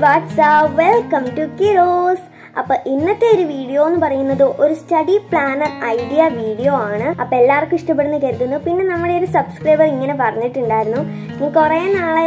WhatsApp welcome to കിറോസ് അപ്പൊ ഇന്നത്തെ ഒരു വീഡിയോ എന്ന് പറയുന്നത് ഒരു സ്റ്റഡി പ്ലാനർ ഐഡിയ വീഡിയോ ആണ് അപ്പൊ എല്ലാവർക്കും ഇഷ്ടപ്പെടുന്ന കരുതുന്നു പിന്നെ നമ്മുടെ ഒരു സബ്സ്ക്രൈബർ ഇങ്ങനെ പറഞ്ഞിട്ടുണ്ടായിരുന്നു നീ കുറെ നാളെ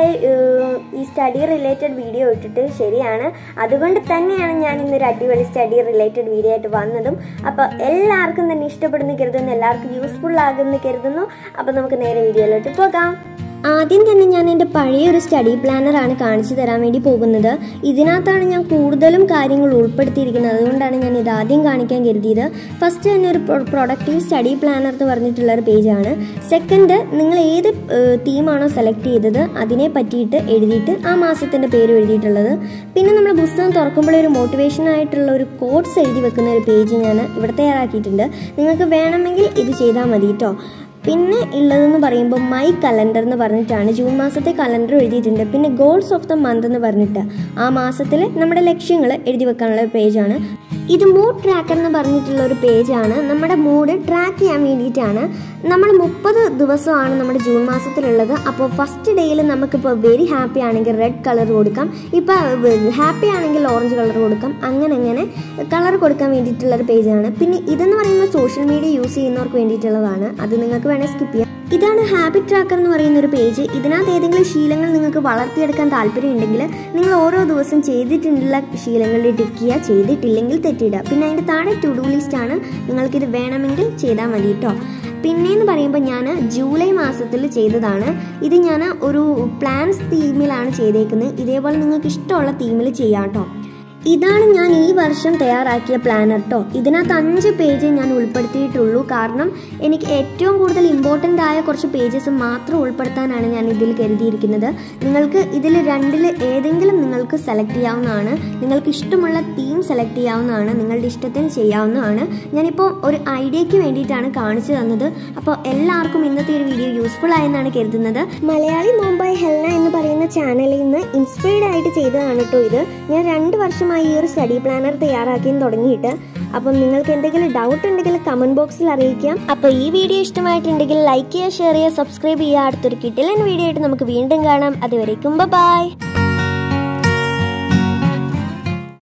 ഈ സ്റ്റഡി റിലേറ്റഡ് വീഡിയോ ഇട്ടിട്ട് ശരിയാണ് അതുകൊണ്ട് തന്നെയാണ് ഞാൻ ഇന്നൊരു അടിപൊളി സ്റ്റഡി റിലേറ്റഡ് വീഡിയോ ആയിട്ട് വന്നതും അപ്പൊ എല്ലാവർക്കും തന്നെ ഇഷ്ടപ്പെടുന്ന കരുതുന്നു എല്ലാവർക്കും യൂസ്ഫുൾ ആകുന്ന കരുതുന്നു അപ്പൊ നമുക്ക് നേരെ വീഡിയോയിലോട്ട് പോകാം ആദ്യം തന്നെ ഞാൻ എൻ്റെ പഴയ ഒരു സ്റ്റഡി പ്ലാനറാണ് കാണിച്ചു തരാൻ വേണ്ടി പോകുന്നത് ഇതിനകത്താണ് ഞാൻ കൂടുതലും കാര്യങ്ങൾ ഉൾപ്പെടുത്തിയിരിക്കുന്നത് അതുകൊണ്ടാണ് ഞാൻ ഇത് ആദ്യം കാണിക്കാൻ കരുതിയത് ഫസ്റ്റ് തന്നെ ഒരു പ്രൊഡക്റ്റീവ് സ്റ്റഡി പ്ലാനർ എന്ന് പറഞ്ഞിട്ടുള്ള ഒരു പേജാണ് സെക്കൻഡ് നിങ്ങൾ ഏത് തീമാണോ സെലക്ട് ചെയ്തത് അതിനെ പറ്റിയിട്ട് എഴുതിയിട്ട് ആ മാസത്തിൻ്റെ പേര് എഴുതിയിട്ടുള്ളത് പിന്നെ നമ്മൾ പുസ്തകം തുറക്കുമ്പോൾ ഒരു മോട്ടിവേഷൻ ആയിട്ടുള്ള ഒരു കോഡ്സ് എഴുതി വെക്കുന്ന ഒരു പേജ് ഞാൻ ഇവിടെ തയ്യാറാക്കിയിട്ടുണ്ട് നിങ്ങൾക്ക് വേണമെങ്കിൽ ഇത് ചെയ്താൽ മതി കേട്ടോ പിന്നെ ഉള്ളതെന്ന് പറയുമ്പോൾ മൈ കലണ്ടർ എന്ന് പറഞ്ഞിട്ടാണ് ജൂൺ മാസത്തെ കലണ്ടർ എഴുതിയിട്ടുണ്ട് പിന്നെ ഗോൾസ് ഓഫ് ദ മന്ത് എന്ന് പറഞ്ഞിട്ട് ആ മാസത്തിൽ നമ്മുടെ ലക്ഷ്യങ്ങൾ എഴുതി വെക്കാനുള്ള പേജാണ് ഇത് മൂഡ് ട്രാക്കർ എന്ന് പറഞ്ഞിട്ടുള്ള ഒരു പേജാണ് നമ്മുടെ മൂഡ് ട്രാക്ക് ചെയ്യാൻ വേണ്ടിയിട്ടാണ് നമ്മൾ മുപ്പത് ദിവസമാണ് നമ്മുടെ ജൂൺ മാസത്തിലുള്ളത് അപ്പോൾ ഫസ്റ്റ് ഡേയിൽ നമുക്കിപ്പോൾ വെരി ഹാപ്പി ആണെങ്കിൽ റെഡ് കളർ കൊടുക്കാം ഇപ്പോൾ ഹാപ്പി ആണെങ്കിൽ ഓറഞ്ച് കളർ കൊടുക്കാം അങ്ങനെ അങ്ങനെ കളർ കൊടുക്കാൻ വേണ്ടിയിട്ടുള്ള ഒരു പേജാണ് പിന്നെ ഇതെന്ന് പറയുമ്പോൾ സോഷ്യൽ മീഡിയ യൂസ് ചെയ്യുന്നവർക്ക് വേണ്ടിയിട്ടുള്ളതാണ് അത് നിങ്ങൾക്ക് വേണേൽ സ്കിപ്പ് ചെയ്യാം ഇതാണ് ഹാബിറ്റ് ട്രാക്കർ എന്ന് പറയുന്ന ഒരു പേജ് ഇതിനകത്ത് ഏതെങ്കിലും ശീലങ്ങൾ നിങ്ങൾക്ക് വളർത്തിയെടുക്കാൻ താല്പര്യമുണ്ടെങ്കിൽ നിങ്ങൾ ഓരോ ദിവസം ചെയ്തിട്ടുള്ള ശീലങ്ങളിൽ ടിക്ക് ചെയ്യുക ചെയ്തിട്ടില്ലെങ്കിൽ തെറ്റിടുക പിന്നെ അതിൻ്റെ താഴെ ടു ഡു ലിസ്റ്റ് ആണ് നിങ്ങൾക്കിത് വേണമെങ്കിൽ ചെയ്താൽ മതി കേട്ടോ പിന്നെയെന്ന് പറയുമ്പോൾ ഞാൻ ജൂലൈ മാസത്തിൽ ചെയ്തതാണ് ഇത് ഞാൻ ഒരു പ്ലാൻസ് തീമിലാണ് ചെയ്തേക്കുന്നത് ഇതേപോലെ നിങ്ങൾക്ക് ഇഷ്ടമുള്ള തീമിൽ ചെയ്യാം കേട്ടോ ഇതാണ് ഞാൻ ഈ വർഷം തയ്യാറാക്കിയ പ്ലാനർ കേട്ടോ ഇതിനകത്ത് അഞ്ച് പേജ് ഞാൻ ഉൾപ്പെടുത്തിയിട്ടുള്ളൂ കാരണം എനിക്ക് ഏറ്റവും കൂടുതൽ ഇമ്പോർട്ടൻ്റ് ആയ കുറച്ച് പേജസ് മാത്രം ഉൾപ്പെടുത്താനാണ് ഞാൻ ഇതിൽ കരുതിയിരിക്കുന്നത് നിങ്ങൾക്ക് ഇതിൽ രണ്ടിൽ ഏതെങ്കിലും നിങ്ങൾക്ക് സെലക്ട് ചെയ്യാവുന്നതാണ് നിങ്ങൾക്ക് ഇഷ്ടമുള്ള തീം സെലക്ട് ചെയ്യാവുന്നതാണ് നിങ്ങളുടെ ഇഷ്ടത്തിന് ചെയ്യാവുന്നതാണ് ഞാനിപ്പോൾ ഒരു ഐഡിയയ്ക്ക് വേണ്ടിയിട്ടാണ് കാണിച്ചു തന്നത് അപ്പോൾ എല്ലാവർക്കും ഇന്നത്തെ ഒരു വീഡിയോ യൂസ്ഫുൾ ആയെന്നാണ് കരുതുന്നത് മലയാളി മുംബൈ ഹെൽന എന്ന് പറയുന്ന ചാനലിൽ നിന്ന് ഇൻസ്പയർഡ് ആയിട്ട് ചെയ്തതാണ് കേട്ടോ ഇത് ഞാൻ രണ്ട് വർഷമായി ഈ ഒരു സ്റ്റഡി പ്ലാനർ തയ്യാറാക്കിയും തുടങ്ങിയിട്ട് അപ്പം നിങ്ങൾക്ക് എന്തെങ്കിലും ഡൗട്ട് ഉണ്ടെങ്കിൽ കമന്റ് ബോക്സിൽ അറിയിക്കാം അപ്പോൾ ഈ വീഡിയോ ഇഷ്ടമായിട്ടുണ്ടെങ്കിൽ ലൈക്ക് ചെയ്യുക ഷെയർ ചെയ്യുക സബ്സ്ക്രൈബ് ചെയ്യുക അടുത്തൊരു കിട്ടിലൻ വീഡിയോ ആയിട്ട് നമുക്ക് വീണ്ടും കാണാം അതുവരേക്കും ബൈ